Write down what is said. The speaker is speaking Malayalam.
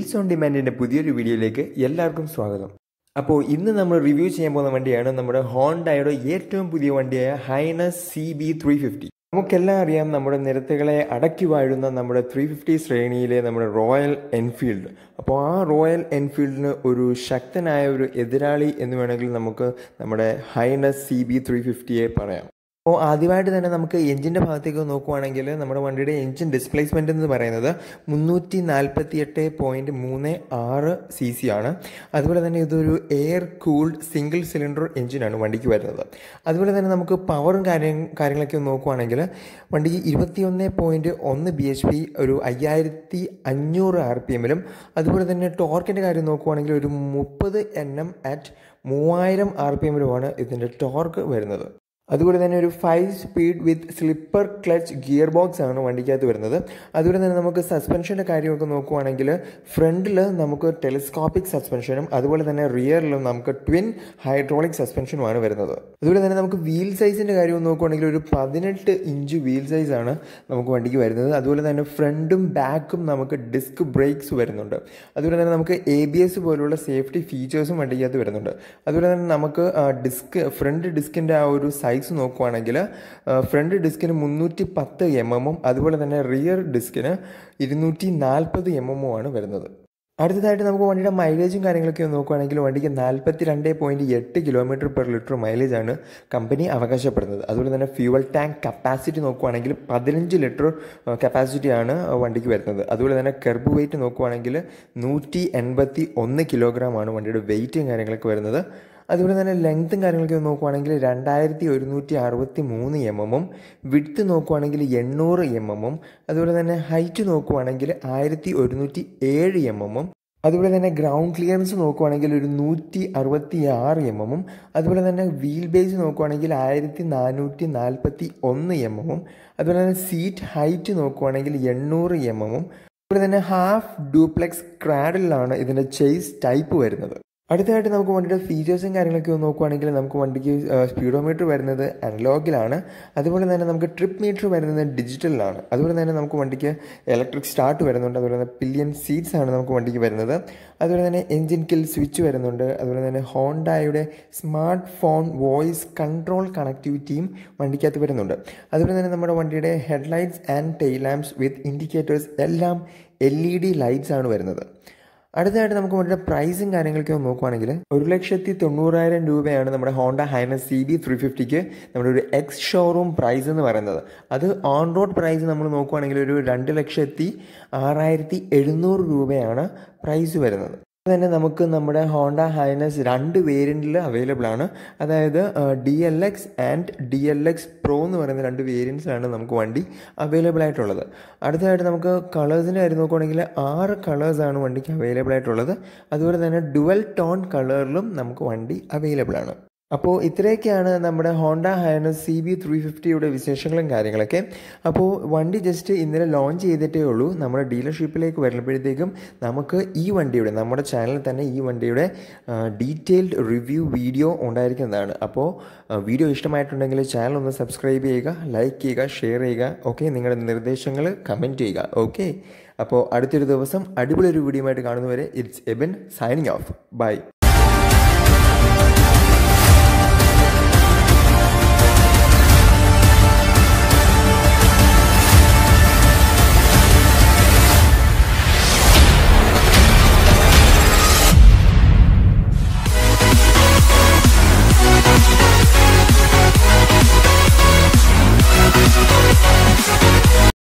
ബീറ്റ്സ് ഓൺ ഡിമാൻഡിൻ്റെ പുതിയൊരു വീഡിയോയിലേക്ക് എല്ലാവർക്കും സ്വാഗതം അപ്പോൾ ഇന്ന് നമ്മൾ റിവ്യൂ ചെയ്യാൻ പോകുന്ന വണ്ടിയാണ് നമ്മുടെ ഹോണ്ടയുടെ ഏറ്റവും പുതിയ വണ്ടിയായ Highness C B three fifty നമുക്കെല്ലാം അറിയാം നമ്മുടെ നിരത്തുകളെ അടക്കി വാഴുന്ന നമ്മുടെ ത്രീ ഫിഫ്റ്റി ശ്രേണിയിലെ നമ്മുടെ റോയൽ എൻഫീൽഡ് അപ്പോൾ ആ റോയൽ എൻഫീൽഡിന് ഒരു ശക്തനായ ഒരു എതിരാളി എന്ന് വേണമെങ്കിൽ നമുക്ക് നമ്മുടെ ഹൈനസ് സി ബി ത്രീ ഫിഫ്റ്റിയെ പറയാം അപ്പോൾ ആദ്യമായിട്ട് തന്നെ നമുക്ക് എഞ്ചിൻ്റെ ഭാഗത്തേക്ക് നോക്കുവാണെങ്കിൽ നമ്മുടെ വണ്ടിയുടെ എഞ്ചിൻ ഡിസ്പ്ലേസ്മെൻ്റ് എന്ന് പറയുന്നത് മുന്നൂറ്റി നാൽപ്പത്തി എട്ട് പോയിൻറ്റ് മൂന്ന് ആറ് സി സി ആണ് അതുപോലെ തന്നെ ഇതൊരു എയർ കൂൾഡ് സിംഗിൾ സിലിണ്ടർ എഞ്ചിനാണ് വണ്ടിക്ക് വരുന്നത് അതുപോലെ തന്നെ നമുക്ക് പവറും കാര്യം കാര്യങ്ങളൊക്കെ നോക്കുവാണെങ്കിൽ വണ്ടിക്ക് ഇരുപത്തിയൊന്ന് പോയിൻറ്റ് ഒന്ന് ബി എച്ച് പി ഒരു അയ്യായിരത്തി അഞ്ഞൂറ് ആർ പി എമ്മിലും അതുപോലെ തന്നെ ടോർക്കിൻ്റെ കാര്യം നോക്കുവാണെങ്കിൽ ഒരു മുപ്പത് എൻ എം അറ്റ് മൂവായിരം ആർ പി എമ്മിലുമാണ് ഇതിൻ്റെ ടോർക്ക് വരുന്നത് അതുപോലെ തന്നെ ഒരു five speed with slipper clutch gear box ആണ് വണ്ടിക്കകത്ത് വരുന്നത് അതുപോലെ തന്നെ നമുക്ക് സസ്പെൻഷൻ്റെ കാര്യമൊക്കെ നോക്കുവാണെങ്കിൽ ഫ്രണ്ടിൽ നമുക്ക് ടെലിസ്കോപ്പിക് സസ്പെൻഷനും അതുപോലെ തന്നെ റിയറിലും നമുക്ക് ട്വിൻ ഹൈഡ്രോളിക് സസ്പെൻഷനുമാണ് വരുന്നത് അതുപോലെ തന്നെ നമുക്ക് വീൽ സൈസിൻ്റെ കാര്യം നോക്കുവാണെങ്കിൽ ഒരു പതിനെട്ട് ഇഞ്ച് വീൽ സൈസ് ആണ് നമുക്ക് വണ്ടിക്ക് വരുന്നത് അതുപോലെ തന്നെ ഫ്രണ്ടും ബാക്കും നമുക്ക് ഡിസ്ക് ബ്രേക്സ് വരുന്നുണ്ട് അതുപോലെ തന്നെ നമുക്ക് എ ബി എസ് പോലുള്ള സേഫ്റ്റി ഫീച്ചേഴ്സും വണ്ടിക്കകത്ത് വരുന്നുണ്ട് അതുപോലെ തന്നെ നമുക്ക് ഡിസ്ക് ഫ്രണ്ട് ഡിസ്കിൻ്റെ ആ ഒരു സൈസ് സൈസ് നോക്കുവാണെങ്കിൽ ഫ്രണ്ട് ഡിസ്കിന് മുന്നൂറ്റി പത്ത് എം എമ്മും അതുപോലെ തന്നെ റിയർ ഡിസ്കിന് ഇരുന്നൂറ്റി നാൽപ്പത് എം എമ്മും ആണ് വരുന്നത് അടുത്തതായിട്ട് നമുക്ക് വണ്ടിയുടെ മൈലേജും കാര്യങ്ങളൊക്കെ നോക്കുകയാണെങ്കിൽ വണ്ടിക്ക് നാൽപ്പത്തി രണ്ട് പോയിൻറ്റ് എട്ട് കിലോമീറ്റർ പെർ ലിറ്റർ മൈലേജാണ് കമ്പനി അവകാശപ്പെടുന്നത് അതുപോലെ തന്നെ ഫ്യൂവൽ ടാങ്ക് കപ്പാസിറ്റി നോക്കുകയാണെങ്കിൽ പതിനഞ്ച് ലിറ്റർ കപ്പാസിറ്റിയാണ് വണ്ടിക്ക് വരുന്നത് അതുപോലെ തന്നെ കെർബ് വെയിറ്റ് നോക്കുകയാണെങ്കിൽ നൂറ്റി എൺപത്തി ഒന്ന് കിലോഗ്രാമാണ് വണ്ടിയുടെ വെയിറ്റും കാര്യങ്ങളൊക്കെ വരുന്നത് അതുപോലെ തന്നെ ലെങ്ത്തും കാര്യങ്ങളൊക്കെ നോക്കുവാണെങ്കിൽ രണ്ടായിരത്തി ഒരുന്നൂറ്റി അറുപത്തി മൂന്ന് എം എമ്മും വിഡ്ത്ത് നോക്കുവാണെങ്കിൽ എണ്ണൂറ് എം എമ്മും അതുപോലെ തന്നെ ഹൈറ്റ് നോക്കുവാണെങ്കിൽ ആയിരത്തി ഒരുന്നൂറ്റി ഏഴ് എം എമ്മും അതുപോലെ തന്നെ ഗ്രൗണ്ട് ക്ലിയറൻസ് നോക്കുവാണെങ്കിൽ ഒരു നൂറ്റി അറുപത്തി ആറ് എം എമ്മും അതുപോലെ തന്നെ വീൽ ബേസ് നോക്കുവാണെങ്കിൽ ആയിരത്തി നാനൂറ്റി നാൽപ്പത്തി ഒന്ന് എം എമ്മും അതുപോലെ തന്നെ സീറ്റ് ഹൈറ്റ് നോക്കുവാണെങ്കിൽ എണ്ണൂറ് എം എമ്മും അതുപോലെ തന്നെ ഹാഫ് ഡ്യൂപ്ലെക്സ് ക്രാഡിലാണ് ഇതിൻ്റെ ചേസ് ടൈപ്പ് വരുന്നത് അടുത്തതായിട്ട് നമുക്ക് വണ്ടിയുടെ ഫീച്ചേഴ്സും കാര്യങ്ങളൊക്കെ ഒന്ന് നോക്കുവാണെങ്കിൽ നമുക്ക് വണ്ടിക്ക് സ്പീഡോമീറ്റർ വരുന്നത് അനലോഗിലാണ് അതുപോലെ തന്നെ നമുക്ക് ട്രിപ്പ് മീറ്റർ വരുന്നത് ഡിജിറ്റലിലാണ് അതുപോലെ തന്നെ നമുക്ക് വണ്ടിക്ക് ഇലക്ട്രിക് സ്റ്റാർട്ട് വരുന്നുണ്ട് അതുപോലെ തന്നെ പില്യൻ സീറ്റ്സ് ആണ് നമുക്ക് വണ്ടിക്ക് വരുന്നത് അതുപോലെ തന്നെ എൻജിൻ കിൽ സ്വിച്ച് വരുന്നുണ്ട് അതുപോലെ തന്നെ ഹോണ്ടായുടെ സ്മാർട്ട് ഫോൺ വോയിസ് കൺട്രോൾ കണക്ടിവിറ്റിയും വണ്ടിക്കകത്ത് വരുന്നുണ്ട് അതുപോലെ തന്നെ നമ്മുടെ വണ്ടിയുടെ headlights and tail lamps with indicators എല്ലാം എൽ ഇ ഡി ലൈറ്റ്സ് ആണ് വരുന്നത് അടുത്തതായിട്ട് നമുക്ക് വണ്ടിയുടെ പ്രൈസും കാര്യങ്ങളൊക്കെ ഒന്ന് നോക്കുവാണെങ്കിൽ ഒരു ലക്ഷത്തി തൊണ്ണൂറായിരം രൂപയാണ് നമ്മുടെ Honda Highness C B three ഫിഫ്റ്റിക്ക് നമ്മുടെ ഒരു എക്സ് ഷോറൂം പ്രൈസ് എന്ന് പറയുന്നത് അത് ഓൺ റോഡ് പ്രൈസ് നമ്മൾ നോക്കുവാണെങ്കിൽ ഒരു രണ്ട് ലക്ഷത്തി ആറായിരത്തി എഴുന്നൂറ് രൂപയാണ് പ്രൈസ് വരുന്നത് തന്നെ നമുക്ക് നമ്മുടെ ഹോണ്ട ഹൈനസ് രണ്ട് വേരിയൻറ്റിൽ അവൈലബിൾ ആണ് അതായത് D L X and D L X pro എന്ന് പറയുന്ന രണ്ട് വേരിയൻസിലാണ് നമുക്ക് വണ്ടി അവൈലബിൾ ആയിട്ടുള്ളത് അടുത്തതായിട്ട് നമുക്ക് കളേഴ്സിൻ്റെ കാര്യം നോക്കുകയാണെങ്കിൽ ആറ് കളേഴ്സാണ് വണ്ടിക്ക് അവൈലബിൾ ആയിട്ടുള്ളത് അതുപോലെ തന്നെ ഡുവൽ ടോൺ കളറിലും നമുക്ക് വണ്ടി അവൈലബിൾ ആണ് അപ്പോൾ ഇത്രയൊക്കെയാണ് നമ്മുടെ Honda Highness C B three ഫിഫ്റ്റിയുടെ വിശേഷങ്ങളും കാര്യങ്ങളൊക്കെ അപ്പോൾ വണ്ടി ജസ്റ്റ് ഇന്നലെ ലോഞ്ച് ചെയ്തിട്ടേ ഉള്ളൂ നമ്മുടെ ഡീലർഷിപ്പിലേക്ക് വരുമ്പോഴത്തേക്കും നമുക്ക് ഈ വണ്ടിയുടെ നമ്മുടെ ചാനലിൽ തന്നെ ഈ വണ്ടിയുടെ ഡീറ്റെയിൽഡ് റിവ്യൂ വീഡിയോ ഉണ്ടായിരിക്കുന്നതാണ് അപ്പോൾ വീഡിയോ ഇഷ്ടമായിട്ടുണ്ടെങ്കിൽ ചാനൽ ഒന്ന് സബ്സ്ക്രൈബ് ചെയ്യുക ലൈക്ക് ചെയ്യുക ഷെയർ ചെയ്യുക ഓക്കെ നിങ്ങളുടെ നിർദ്ദേശങ്ങൾ കമൻറ്റ് ചെയ്യുക ഓക്കെ അപ്പോൾ അടുത്തൊരു ദിവസം അടിപൊളി ഒരു വീഡിയോ ആയിട്ട് കാണുന്നവരെ it's Ebin signing off by